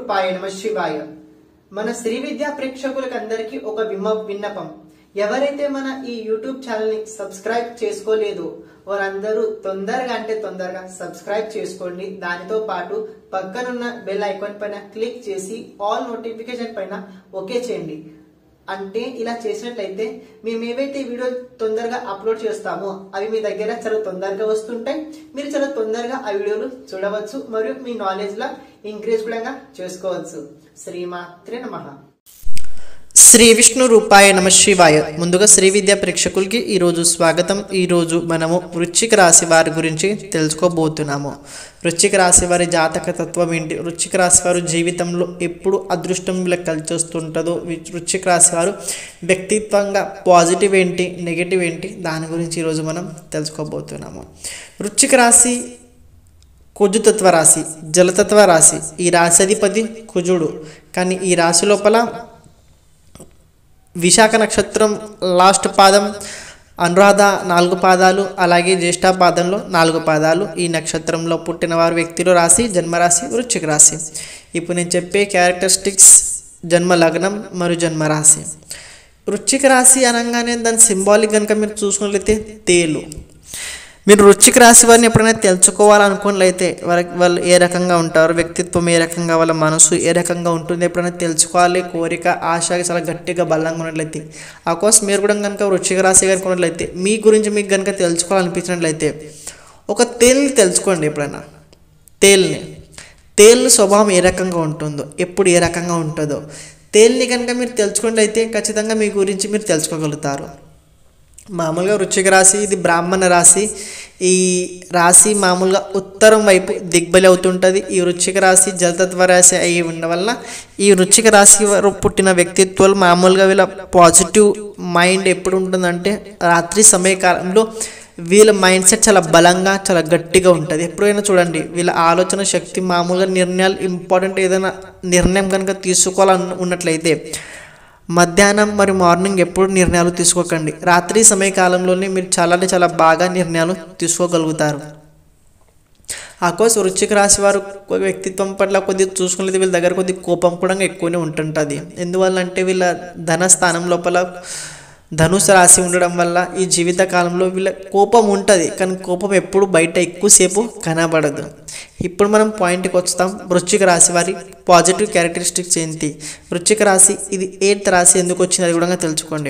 రూపాయ నమ శివాయ మన శ్రీ విద్యా ప్రేక్షకులకు అందరికీ ఒక విమ విన్నపం ఎవరైతే మన ఈ యూట్యూబ్ ఛానల్ ని సబ్స్క్రైబ్ చేసుకోలేదో వారందరూ తొందరగా అంటే తొందరగా సబ్స్క్రైబ్ చేసుకోండి దానితో పాటు పక్కనున్న బెల్ ఐకాన్ పైన క్లిక్ చేసి ఆల్ నోటిఫికేషన్ పైన ఓకే చేయండి అంటే ఇలా చేసినట్లయితే మేము ఏవైతే వీడియో తొందరగా అప్లోడ్ చేస్తామో అవి మీ దగ్గర చాలా తొందరగా వస్తుంటాయి మీరు చాలా తొందరగా ఆ వీడియోలు చూడవచ్చు మరియు మీ నాలెడ్జ్ లా ఇంక్రీజ్ కూడా చేసుకోవచ్చు శ్రీమాత్రే నమః శ్రీ విష్ణు రూపాయ నమ శివాయ ముందుగా శ్రీ విద్యా ప్రేక్షకులకి ఈరోజు స్వాగతం ఈరోజు మనము వృశ్చిక రాశి వారి గురించి తెలుసుకోబోతున్నాము వృశ్చిక రాశి వారి జాతక తత్వం ఏంటి వృశ్చిక రాశి వారు జీవితంలో ఎప్పుడు అదృష్టం వీళ్ళకి కలిసి వస్తుంటుందో వి- వృశ్చిక రాశి వారు వ్యక్తిత్వంగా పాజిటివ్ ఏంటి నెగిటివ్ ఏంటి దాని గురించి ఈరోజు మనం తెలుసుకోబోతున్నాము వృశ్చిక రాశి కుజుతత్వ రాశి జలతత్వ రాశి ఈ రాశి అధిపతి కుజుడు కానీ ఈ రాశి లోపల విశాఖ నక్షత్రం లాస్ట్ పాదం అనురాధ నాలుగు పాదాలు అలాగే జ్యేష్ఠ పాదంలో నాలుగు పాదాలు ఈ నక్షత్రంలో పుట్టిన వారు వ్యక్తులు రాశి జన్మరాశి వృశ్చిక రాశి ఇప్పుడు నేను చెప్పే క్యారెక్టరిస్టిక్స్ జన్మ లగ్నం మరియు జన్మ రాశి వృశ్చిక రాశి అనగానే దాని సింబాలిక్ కనుక మీరు చూసుకున్నట్లయితే తేలు మీరు వృశ్చిక రాశి వారిని ఎప్పుడైనా తెలుసుకోవాలనుకున్నట్లయితే వారికి వాళ్ళు ఏ రకంగా ఉంటారు వ్యక్తిత్వం ఏ రకంగా వాళ్ళ మనసు ఏ రకంగా ఉంటుంది ఎప్పుడైనా తెలుసుకోవాలి కోరిక ఆశ చాలా గట్టిగా బలంగా ఉన్నట్లయితే ఆ కోసం మీరు కూడా కనుక వృశ్చిక రాశి కనుక ఉన్నట్లయితే మీ గురించి మీకు కనుక తెలుసుకోవాలనిపించినట్లయితే ఒక తేలిని తెలుసుకోండి ఎప్పుడైనా తేలిని తేలు స్వభావం ఏ రకంగా ఉంటుందో ఎప్పుడు ఏ రకంగా ఉంటుందో తేలిని కనుక మీరు తెలుసుకున్నట్లయితే ఖచ్చితంగా మీ గురించి మీరు తెలుసుకోగలుగుతారు మామూలుగా వృశ్చిక రాశి ఇది బ్రాహ్మణ రాశి ఈ రాశి మామూలుగా ఉత్తరం వైపు దిగ్బలి అవుతుంటుంది ఈ వృశ్చిక రాశి జలతత్వ రాశి అయి ఉండడం వల్ల ఈ వృశ్చిక రాశి వారు పుట్టిన వ్యక్తిత్వాలు మామూలుగా వీళ్ళ పాజిటివ్ మైండ్ ఎప్పుడు ఉంటుందంటే రాత్రి సమయకాలంలో వీళ్ళ మైండ్ సెట్ చాలా బలంగా చాలా గట్టిగా ఉంటుంది ఎప్పుడైనా చూడండి వీళ్ళ ఆలోచన శక్తి మామూలుగా నిర్ణయాలు ఇంపార్టెంట్ ఏదైనా నిర్ణయం కనుక తీసుకోవాలని ఉన్నట్లయితే మధ్యాహ్నం మరి మార్నింగ్ ఎప్పుడు నిర్ణయాలు తీసుకోకండి రాత్రి సమయకాలంలోనే మీరు చాలా అంటే చాలా బాగా నిర్ణయాలు తీసుకోగలుగుతారు ఆ కోసం వృశ్చిక రాశి వారు కొ- వ్యక్తిత్వం పట్ల కొద్దిగా చూసుకునేది వీళ్ళ దగ్గర కొద్ది కోపం కూడా ఎక్కువనే ఉంటుంటుంది ఎందువల్ల అంటే వీళ్ళ ధన స్థానం లోపల ధనుసు రాశి ఉండడం వల్ల ఈ జీవిత కాలంలో వీళ్ళ కోపం ఉంటుంది కానీ కోపం ఎప్పుడు బయట ఎక్కువసేపు కనబడదు ఇప్పుడు మనం పాయింట్కి వస్తాం వృశ్చిక రాశి వారి పాజిటివ్ క్యారెక్టరిస్టిక్స్ ఏంటి వృశ్చిక రాశి ఇది ఎయిత్ రాశి ఎందుకు వచ్చింది అది కూడా తెలుసుకోండి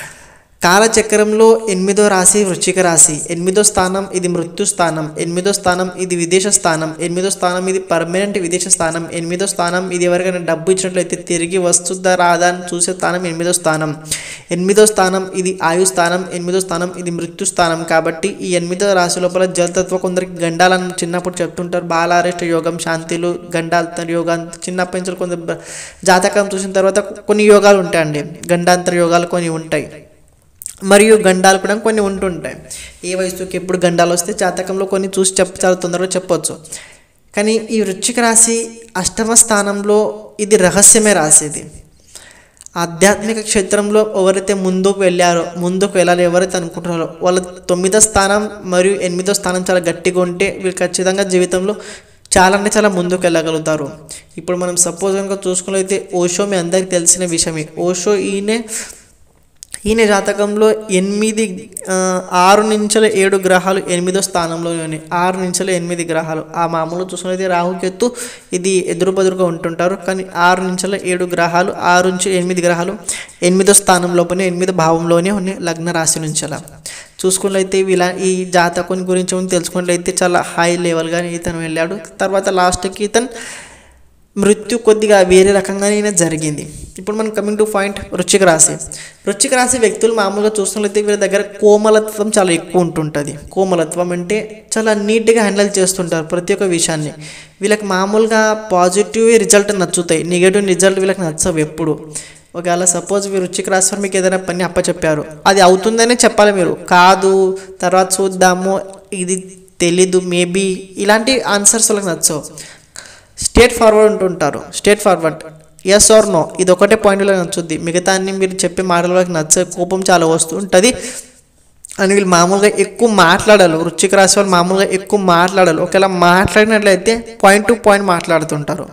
కాలచక్రంలో ఎనిమిదో రాశి వృశ్చిక రాశి ఎనిమిదో స్థానం ఇది మృత్యు స్థానం ఎనిమిదో స్థానం ఇది విదేశ స్థానం ఎనిమిదో స్థానం ఇది పర్మనెంట్ విదేశ స్థానం ఎనిమిదో స్థానం ఇది ఎవరికైనా డబ్బు ఇచ్చినట్లయితే తిరిగి వస్తుందా రాదా అని చూసే స్థానం ఎనిమిదో స్థానం ఎనిమిదో స్థానం ఇది ఆయు స్థానం ఎనిమిదో స్థానం ఇది మృత్యు స్థానం కాబట్టి ఈ ఎనిమిదో రాశి లోపల జలతత్వ కొందరికి గండాలని చిన్నప్పుడు చెప్తుంటారు బాలారెస్ట్ యోగం శాంతిలు గండాంతర యోగం చిన్నప్పటి నుంచి కొంత బ- జాతకం చూసిన తర్వాత కొన్ని యోగాలు ఉంటాయండి గండాంతర యోగాలు కొన్ని ఉంటాయి మరియు గండాలు కూడా కొన్ని ఉంటుంటాయి ఏ వయసుకి ఎప్పుడు గండాలు వస్తే జాతకంలో కొన్ని చూసి చెప్ప చాలా తొందరగా చెప్పొచ్చు కానీ ఈ వృశ్చిక రాశి అష్టమ స్థానంలో ఇది రహస్యమే రాశి ఇది ఆధ్యాత్మిక క్షేత్రంలో ఎవరైతే ముందుకు వెళ్ళారో ముందుకు వెళ్ళాలి ఎవరైతే అనుకుంటున్నారో వాళ్ళ తొమ్మిదో స్థానం మరియు ఎనిమిదో స్థానం చాలా గట్టిగా ఉంటే వీళ్ళు ఖచ్చితంగా జీవితంలో చాలా అంటే చాలా ముందుకు వెళ్ళగలుగుతారు ఇప్పుడు మనం సపోజ్ కనుక చూసుకున్నట్లయితే ఓషో మీ అందరికి తెలిసిన విషయమే ఓషో ఈయనే ఈయన జాతకంలో ఎనిమిది ఆ, ఆరు నుంచల ఏడు గ్రహాలు ఎనిమిదో స్థానంలోనే ఉన్నాయి ఆరు నుంచల ఎనిమిది గ్రహాలు ఆ మామూలు చూసుకున్నది రాహుకేతు ఇది ఎదురు బదురుగా ఉంటుంటారు కానీ ఆరు నుంచల ఏడు గ్రహాలు ఆరు నుంచి ఎనిమిది గ్రహాలు ఎనిమిదో స్థానంలోనే ఎనిమిదో భావంలోనే ఉన్నాయి లగ్న రాశి నుంచల చూసుకున్నట్లయితే ఇలా ఈ జాతకుని గురించి ఏమైనా తెలుసుకున్నట్లయితే చాలా హై లెవెల్గా ఇతను వెళ్ళాడు తర్వాత లాస్ట్కి ఇతను మృత్యు కొద్దిగా వేరే రకంగానే జరిగింది ఇప్పుడు మనం కమింగ్ టు పాయింట్ వృశ్చిక రాశి వృశ్చిక రాశి వ్యక్తులు మామూలుగా చూస్తున్నట్లయితే వీళ్ళ దగ్గర కోమలత్వం చాలా ఎక్కువ ఉంటుంటుంది కోమలత్వం అంటే చాలా నీట్గా హ్యాండిల్ చేస్తుంటారు ప్రతి ఒక్క విషయాన్ని వీళ్ళకి మామూలుగా పాజిటివ్ రిజల్ట్ నచ్చుతాయి నెగిటివ్ రిజల్ట్ వీళ్ళకి నచ్చవు ఎప్పుడు ఒకవేళ సపోజ్ మీరు వృశ్చిక రాశి వారు మీకు ఏదైనా పని అప్పచెప్పారు అది అవుతుందనే చెప్పాలి మీరు కాదు తర్వాత చూద్దాము ఇది తెలీదు మేబీ ఇలాంటి ఆన్సర్స్ వాళ్ళకి నచ్చవు స్టేట్ ఫార్వర్డ్ ఉంటుంటారు state forward yes or no ఇది ఒకటే పాయింట్లో నచ్చుద్ది మిగతా అన్ని మీరు చెప్పే మాటల వరకు నచ్చే కోపం చాలా వస్తూ ఉంటుంది అని వీళ్ళు మామూలుగా ఎక్కువ మాట్లాడాలి వృశ్చిక రాశి వాళ్ళు మామూలుగా ఎక్కువ మాట్లాడాలి ఒకవేళ మాట్లాడినట్లయితే పాయింట్ టు పాయింట్ మాట్లాడుతుంటారు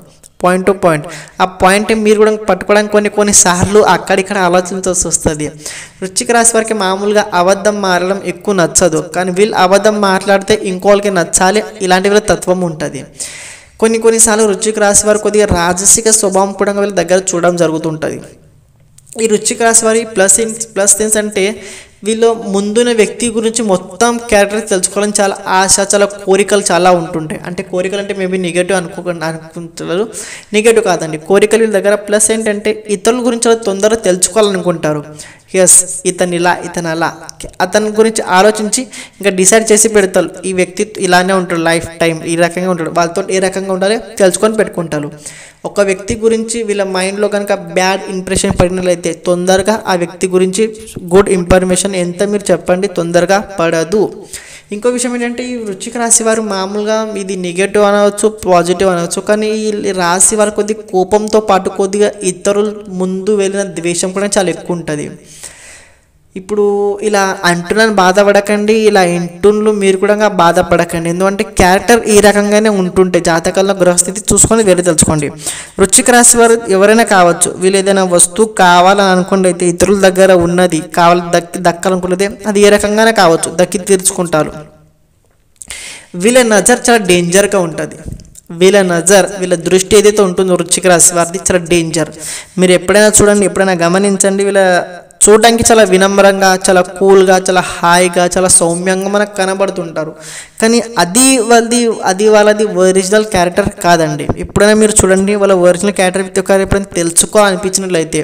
పాయింట్ టు పాయింట్ ఆ పాయింట్ మీరు కూడా పట్టుకోవడానికి కొన్ని కొన్ని సార్లు అక్కడిక్కడ ఆలోచించాల్సి వస్తుంది వృశ్చిక రాశి వారికి మామూలుగా అబద్ధం మారడం ఎక్కువ నచ్చదు కానీ వీళ్ళు అబద్ధం మాట్లాడితే ఇంకోళ్ళకి నచ్చాలి ఇలాంటి వీళ్ళ తత్వం ఉంటుంది కొన్ని కొన్నిసార్లు వృశ్చిక రాశి వారు కొద్దిగా రాజసిక స్వభావం కూడా వీళ్ళ దగ్గర చూడడం జరుగుతుంటుంది ఈ వృశ్చిక రాశి వారి ప్లస్ ఇన్స్ ప్లస్ థింగ్స్ అంటే వీళ్ళు ముందున్న వ్యక్తి గురించి మొత్తం క్యారెక్టర్ తెలుసుకోవాలని చాలా ఆశ చాలా కోరికలు చాలా ఉంటుంటాయి అంటే కోరికలు అంటే మేబీ నెగిటివ్ అనుకోకుండా అనుకుంటారు నెగిటివ్ కాదండి కోరికలు వీళ్ళ దగ్గర ప్లస్ ఏంటంటే ఇతరుల గురించి చాలా తొందరగా తెలుసుకోవాలనుకుంటారు ఎస్ ఇతను ఇలా ఇతను అలా అతని గురించి ఆలోచించి ఇంకా డిసైడ్ చేసి పెడతారు ఈ వ్యక్తి ఇలానే ఉంటాడు లైఫ్ టైం ఈ రకంగా ఉంటాడు వాళ్ళతో ఏ రకంగా ఉండాలి తెలుసుకొని పెట్టుకుంటారు ఒక వ్యక్తి గురించి వీళ్ళ మైండ్లో కనుక బ్యాడ్ ఇంప్రెషన్ పడినట్లయితే తొందరగా ఆ వ్యక్తి గురించి గుడ్ ఇన్ఫర్మేషన్ ఎంత మీరు చెప్పండి తొందరగా పడదు ఇంకో విషయం ఏంటంటే ఈ వృశ్చిక రాశి వారు మామూలుగా ఇది నెగటివ్ అనవచ్చు పాజిటివ్ అనవచ్చు కానీ ఈ రాశి వారు కొద్ది కోపంతో పాటు కొద్దిగా ఇతరుల ముందు వెళ్ళిన ద్వేషం కూడా చాలా ఎక్కువ ఉంటుంది ఇప్పుడు ఇలా అంటున్నాను బాధపడకండి ఇలా ఇంటున్లు మీరు కూడా బాధపడకండి ఎందుకంటే క్యారెక్టర్ ఈ రకంగానే ఉంటుంటే జాతకాల్లో గ్రహస్థితి చూసుకొని వేరే తెలుసుకోండి వృశ్చిక రాశి వారు ఎవరైనా కావచ్చు వీళ్ళు ఏదైనా వస్తువు కావాలని అనుకోండి అయితే ఇతరుల దగ్గర ఉన్నది కావాలి దక్కి దక్కాలనుకున్నదే అది ఏ రకంగానే కావచ్చు దక్కి తీర్చుకుంటారు వీళ్ళ నజర్ చాలా డేంజర్గా ఉంటుంది వీళ్ళ నజర్ వీళ్ళ దృష్టి ఏదైతే ఉంటుందో వృశ్చిక రాశి వారిది చాలా డేంజర్ మీరు ఎప్పుడైనా చూడండి ఎప్పుడైనా గమనించండి వీళ్ళ చూడడానికి చాలా వినమ్రంగా చాలా కూల్గా చాలా హాయిగా చాలా సౌమ్యంగా మనకు కనబడుతుంటారు కానీ అది వాళ్ళది అది వాళ్ళది ఒరిజినల్ క్యారెక్టర్ కాదండి ఎప్పుడైనా మీరు చూడండి వాళ్ళ ఒరిజినల్ క్యారెక్టర్ ఎప్పుడైనా తెలుసుకోవాలనిపించినట్లయితే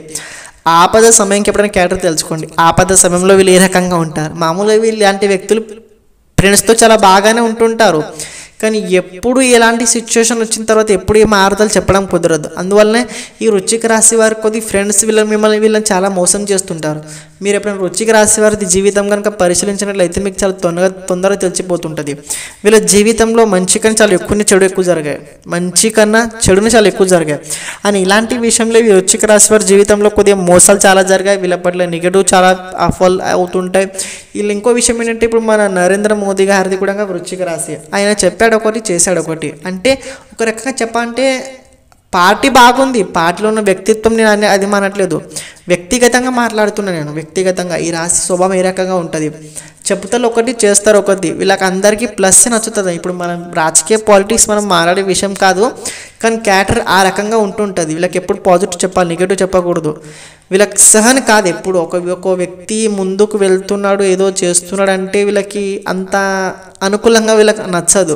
ఆపద సమయంకి ఎప్పుడైనా క్యారెక్టర్ తెలుసుకోండి ఆపద సమయంలో వీళ్ళు ఏ రకంగా ఉంటారు మామూలుగా వీళ్ళు ఇలాంటి వ్యక్తులు ఫ్రెండ్స్తో చాలా బాగానే ఉంటుంటారు కానీ ఎప్పుడు ఎలాంటి సిచ్యువేషన్ వచ్చిన తర్వాత ఎప్పుడు ఏ మారుదలు చెప్పడం కుదరదు అందువల్లనే ఈ వృశ్చిక రాశి వారి కొద్ది ఫ్రెండ్స్ వీళ్ళని మిమ్మల్ని వీళ్ళని చాలా మోసం చేస్తుంటారు మీరు ఎప్పుడైనా వృశ్చిక రాశి వారి జీవితం కనుక పరిశీలించినట్లయితే మీకు చాలా తొందరగా తొందరగా తెలిసిపోతుంటుంది వీళ్ళ జీవితంలో మంచి కన్నా చాలా ఎక్కువ చెడు ఎక్కువ జరిగాయి మంచి కన్నా చెడుని చాలా ఎక్కువ జరిగాయి అని ఇలాంటి విషయంలో ఈ వృశ్చిక రాశి వారి జీవితంలో కొద్దిగా మోసాలు చాలా జరిగాయి వీళ్ళ పట్ల నెగటివ్ చాలా అఫల్ అవుతుంటాయి వీళ్ళు ఇంకో విషయం ఏంటంటే ఇప్పుడు మన నరేంద్ర మోదీ గారిది కూడా వృశ్చిక రాశి ఆయన చెప్పాడు ఒకటి చేశాడు ఒకటి అంటే ఒక రకంగా చెప్పాలంటే పార్టీ బాగుంది పార్టీలో ఉన్న వ్యక్తిత్వం నేను అనే అది మానట్లేదు వ్యక్తిగతంగా మాట్లాడుతున్నాను నేను వ్యక్తిగతంగా ఈ రాశి స్వభావం ఏ రకంగా ఉంటుంది చెప్తారు ఒకటి చేస్తారు ఒకటి వీళ్ళకి అందరికీ ప్లస్ నచ్చుతుంది ఇప్పుడు మనం రాజకీయ పాలిటిక్స్ మనం మాట్లాడే విషయం కాదు కానీ క్యాటర్ ఆ రకంగా ఉంటుంటుంది వీళ్ళకి ఎప్పుడు పాజిటివ్ చెప్పాలి నెగిటివ్ చెప్పకూడదు వీళ్ళకి సహన కాదు ఎప్పుడు ఒక ఒక వ్యక్తి ముందుకు వెళ్తున్నాడు ఏదో చేస్తున్నాడు అంటే వీళ్ళకి అంత అనుకూలంగా వీళ్ళకి నచ్చదు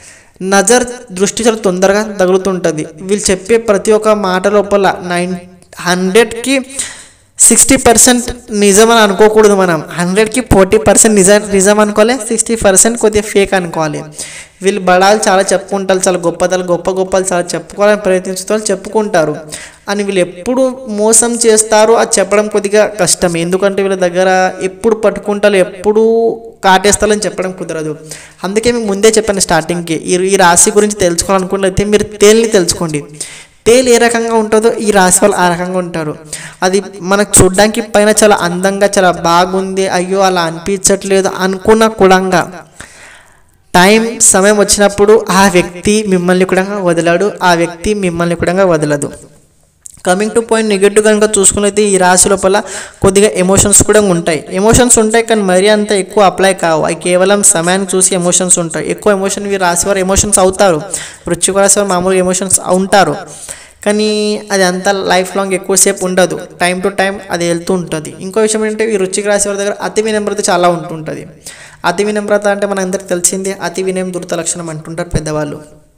నజర్ దృష్టి చాలా తొందరగా తగులుతుంటుంది వీళ్ళు చెప్పే ప్రతి ఒక్క మాట లోపల నైన్ హండ్రెడ్కి సిక్స్టీ పర్సెంట్ నిజం అని అనుకోకూడదు మనం హండ్రెడ్కి ఫోర్టీ పర్సెంట్ నిజం నిజం అనుకోవాలి సిక్స్టీ పర్సెంట్ కొద్దిగా ఫేక్ అనుకోవాలి వీళ్ళు బడాలు చాలా చెప్పుకుంటారు చాలా గొప్పతలు గొప్ప గొప్పలు చాలా చెప్పుకోవాలని ప్రయత్నించుతారు చెప్పుకుంటారు అని వీళ్ళు ఎప్పుడు మోసం చేస్తారో అది చెప్పడం కొద్దిగా కష్టం ఎందుకంటే వీళ్ళ దగ్గర ఎప్పుడు పట్టుకుంటారు ఎప్పుడు కాటేస్తారని చెప్పడం కుదరదు అందుకే మేము ముందే చెప్పాను స్టార్టింగ్కి ఈ ఈ రాశి గురించి తెలుసుకోవాలనుకున్నట్లయితే మీరు తేలిని తెలుసుకోండి తేలు ఏ రకంగా ఉంటుందో ఈ రాశి వాళ్ళు ఆ రకంగా ఉంటారు అది మనకు చూడడానికి పైన చాలా అందంగా చాలా బాగుంది అయ్యో అలా అనిపించట్లేదు అనుకున్న కూడంగా టైం సమయం వచ్చినప్పుడు ఆ వ్యక్తి మిమ్మల్ని కూడా వదలడు ఆ వ్యక్తి మిమ్మల్ని కూడా వదలదు కమింగ్ టు పాయింట్ నెగిటివ్ కనుక చూసుకున్నైతే ఈ రాశి లోపల కొద్దిగా ఎమోషన్స్ కూడా ఉంటాయి ఎమోషన్స్ ఉంటాయి కానీ మరీ అంత ఎక్కువ అప్లై కావు అవి కేవలం సమయాన్ని చూసి ఎమోషన్స్ ఉంటాయి ఎక్కువ ఎమోషన్ ఈ రాశి వారు ఎమోషన్స్ అవుతారు వృశ్చిక రాశి వారు మామూలుగా ఎమోషన్స్ ఉంటారు కానీ అది అంత లైఫ్ లాంగ్ ఎక్కువసేపు ఉండదు టైం టు టైం అది వెళ్తూ ఉంటుంది ఇంకో విషయం ఏంటంటే ఈ వృశ్చిక రాశి వారి దగ్గర అతి వినమ్రత చాలా ఉంటుంటుంది అతి వినమ్రత అంటే మన అందరికి తెలిసిందే అతి వినయం దురత లక్షణం అంటుంటారు పెద్దవాళ్ళు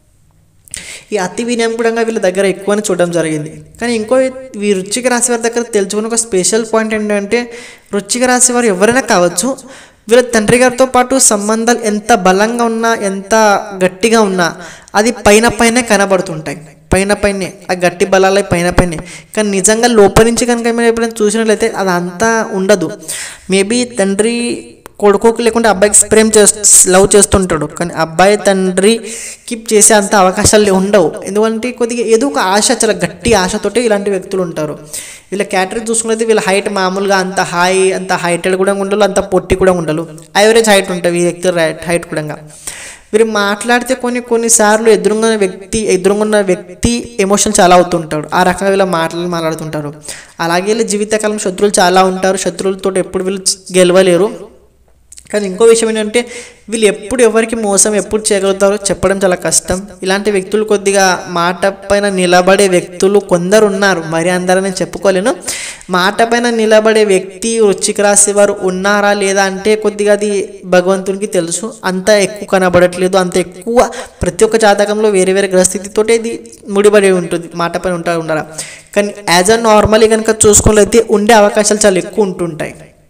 ఈ అతి వినయం కూడా వీళ్ళ దగ్గర ఎక్కువని చూడడం జరిగింది కానీ ఇంకో ఈ వృశ్చిక రాశి వారి దగ్గర తెలుసుకున్న ఒక స్పెషల్ పాయింట్ ఏంటంటే వృశ్చిక రాశి వారు ఎవరైనా కావచ్చు వీళ్ళ తండ్రి గారితో పాటు సంబంధాలు ఎంత బలంగా ఉన్నా ఎంత గట్టిగా ఉన్నా అది పైన పైనే కనబడుతుంటాయి పైన పైనే ఆ గట్టి బలాలే పైన పైనే కానీ నిజంగా లోపల నుంచి కనుక మీరు ఎప్పుడైనా చూసినట్లయితే అది అంతా ఉండదు మేబీ తండ్రి కొడుకుకి లేకుంటే అబ్బాయికి ప్రేమ చేస్తూ లవ్ చేస్తుంటాడు కానీ అబ్బాయి తండ్రికి చేసే అంత అవకాశాలు ఉండవు ఎందుకంటే కొద్దిగా ఏదో ఒక ఆశ చాలా గట్టి ఆశతోటి ఇలాంటి వ్యక్తులు ఉంటారు వీళ్ళ క్యాటరీ చూసుకున్నది వీళ్ళ హైట్ మామూలుగా అంత హై అంత హైటెడ్ కూడా ఉండలు అంత పొట్టి కూడా ఉండలు యావరేజ్ హైట్ ఉంటుంది ఈ వ్యక్తి హైట్ కూడా వీరు మాట్లాడితే కొన్ని కొన్నిసార్లు ఎదురుగా వ్యక్తి ఎదురుగున్న వ్యక్తి ఎమోషన్ చాలా అవుతుంటాడు ఆ రకంగా వీళ్ళ మాటలు మాట్లాడుతుంటారు అలాగే వీళ్ళ జీవితకాలం శత్రువులు చాలా ఉంటారు శత్రువులతో ఎప్పుడు వీళ్ళు గెలవలేరు కానీ ఇంకో విషయం ఏంటంటే వీళ్ళు ఎప్పుడు ఎవరికి మోసం ఎప్పుడు చేయగలుగుతారో చెప్పడం చాలా కష్టం ఇలాంటి వ్యక్తులు కొద్దిగా మాట పైన నిలబడే వ్యక్తులు కొందరు ఉన్నారు మరి అందరని చెప్పుకోలేను మాట పైన నిలబడే వ్యక్తి వృచ్చిక రాశి వారు ఉన్నారా లేదా అంటే కొద్దిగా అది భగవంతునికి తెలుసు అంత ఎక్కువ కనబడట్లేదు అంత ఎక్కువ ప్రతి ఒక్క జాతకంలో వేరే వేరే గ్రహస్థితితో ఇది ముడిపడి ఉంటుంది మాట పైన ఉంటా ఉండరా కానీ యాజ్ అ నార్మలీ కనుక చూసుకోలేతే ఉండే అవకాశాలు చాలా ఎక్కువ ఉంటుంటాయి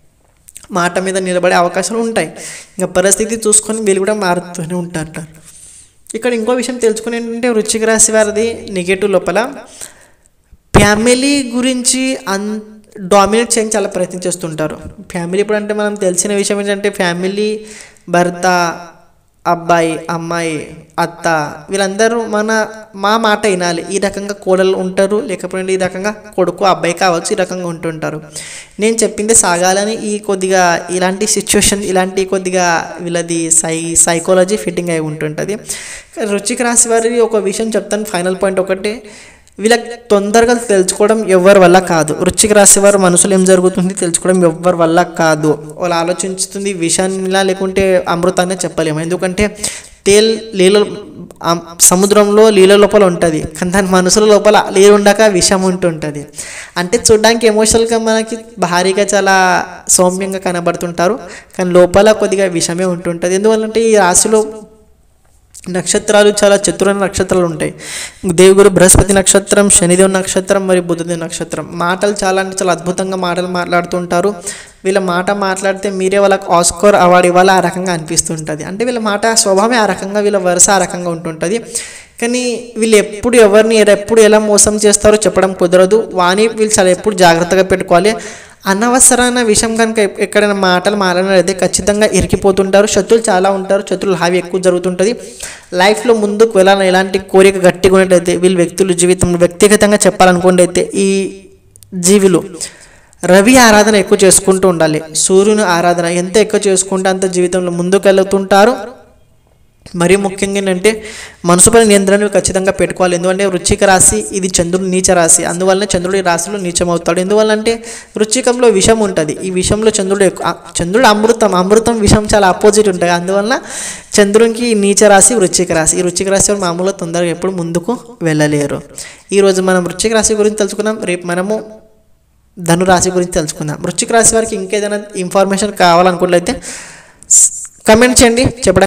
మాట మీద నిలబడే అవకాశాలు ఉంటాయి ఇంకా పరిస్థితి చూసుకొని వీళ్ళు కూడా మారుతూనే ఉంటారు ఇక్కడ ఇంకో విషయం తెలుసుకుని ఏంటంటే వృశ్చిక రాశి వారిది నెగటివ్ లోపల ఫ్యామిలీ గురించి అన్ డామినేట్ చేయడానికి చాలా ప్రయత్నం చేస్తుంటారు ఫ్యామిలీ ఇప్పుడు అంటే మనం తెలిసిన విషయం ఏంటంటే ఫ్యామిలీ భర్త అబ్బాయి అమ్మాయి అత్త వీళ్ళందరూ మన మా మాట వినాలి ఈ రకంగా కోడలు ఉంటారు లేకపోతే ఈ రకంగా కొడుకు అబ్బాయి కావచ్చు ఈ రకంగా ఉంటుంటారు నేను చెప్పింది సాగాలని ఈ కొద్దిగా ఇలాంటి సిచ్యువేషన్ ఇలాంటి కొద్దిగా వీళ్ళది సై సైకాలజీ ఫిట్టింగ్ అయి ఉంటుంటుంది రుచికి రాసి వారి ఒక విషయం చెప్తాను ఫైనల్ పాయింట్ ఒకటి వీళ్ళకి తొందరగా తెలుసుకోవడం ఎవరి వల్ల కాదు రుచికి రాసేవారు మనసులో ఏం జరుగుతుంది తెలుసుకోవడం ఎవరి వల్ల కాదు వాళ్ళు ఆలోచించుతుంది విషాన్నిలా లేకుంటే అమృతాన్ని చెప్పలేము ఎందుకంటే తేల్ నీళ్ళ ఆ- సముద్రంలో నీళ్ళ లోపల ఉంటుంది కానీ దాని మనసుల లోపల నీరు ఉండక విషం ఉంటుంటుంది అంటే చూడడానికి ఎమోషనల్గా మనకి భారీగా చాలా సౌమ్యంగా కనబడుతుంటారు కానీ లోపల కొద్దిగా విషమే ఉంటుంటుంది ఎందువల్లంటే ఈ రాశిలో నక్షత్రాలు చాలా చతురైన నక్షత్రాలు ఉంటాయి దేవుగురు బృహస్పతి నక్షత్రం శనిదేవ్ నక్షత్రం మరియు బుధదేవ్ నక్షత్రం మాటలు చాలా అంటే చాలా అద్భుతంగా మాటలు మాట్లాడుతుంటారు వీళ్ళ మాట మాట్లాడితే మీరే వాళ్ళకి ఆస్కోర్ అవార్డు ఇవ్వాలి ఆ రకంగా అనిపిస్తుంటుంది అంటే వీళ్ళ మాట స్వభావమే ఆ రకంగా వీళ్ళ వరుస ఆ రకంగా ఉంటుంటుంది కానీ వీళ్ళు ఎప్పుడు ఎవరిని ఎప్పుడు ఎలా మోసం చేస్తారో చెప్పడం కుదరదు వాణి వీళ్ళు చాలా ఎప్పుడు జాగ్రత్తగా పెట్టుకోవాలి అనవసరమైన విషయం కనుక ఎప్- ఎక్కడైనా మాటలు మాట్లాడినట్లయితే ఖచ్చితంగా ఇరికిపోతుంటారు శత్రువులు చాలా ఉంటారు శత్రువులు హావి ఎక్కువ జరుగుతుంటుంది లైఫ్లో ముందుకు వెళ్ళాలని ఎలాంటి కోరిక గట్టిగా ఉన్నట్టయితే వీళ్ళు వ్యక్తులు జీవితంలో వ్యక్తిగతంగా చెప్పాలనుకోండి అయితే ఈ జీవులు రవి ఆరాధన ఎక్కువ చేసుకుంటూ ఉండాలి సూర్యుని ఆరాధన ఎంత ఎక్కువ చేసుకుంటే అంత జీవితంలో ముందుకు వెళ్తుంటారు మరీ ముఖ్యంగా ఏంటంటే మనసుపై నియంత్రణ ఖచ్చితంగా పెట్టుకోవాలి ఎందుకంటే వృచ్చిక రాశి ఇది చంద్రుడు నీచ రాశి అందువల్ల చంద్రుడి రాశిలో నీచం అవుతాడు ఎందువల్ల అంటే వృచ్చికంలో విషం ఉంటుంది ఈ విషంలో చంద్రుడు ఎక్కువ ఆ, చంద్రుడు అమృతం అమృతం విషం చాలా అపోజిట్ ఉంటాయి అందువల్ల చంద్రునికి నీచ రాశి వృచ్చిక రాశి ఈ వృచ్చిక రాశి వారు మామూలుగా తొందరగా ఎప్పుడు ముందుకు వెళ్ళలేరు ఈరోజు మనం వృచ్చిక రాశి గురించి తెలుసుకున్నాం రేపు మనము ధనురాశి గురించి తెలుసుకుందాం వృశ్చిక రాశి వారికి ఇంకేదైనా ఇన్ఫర్మేషన్ కావాలనుకున్నట్లయితే కమెంట్ చేయండి చెప్పడానికి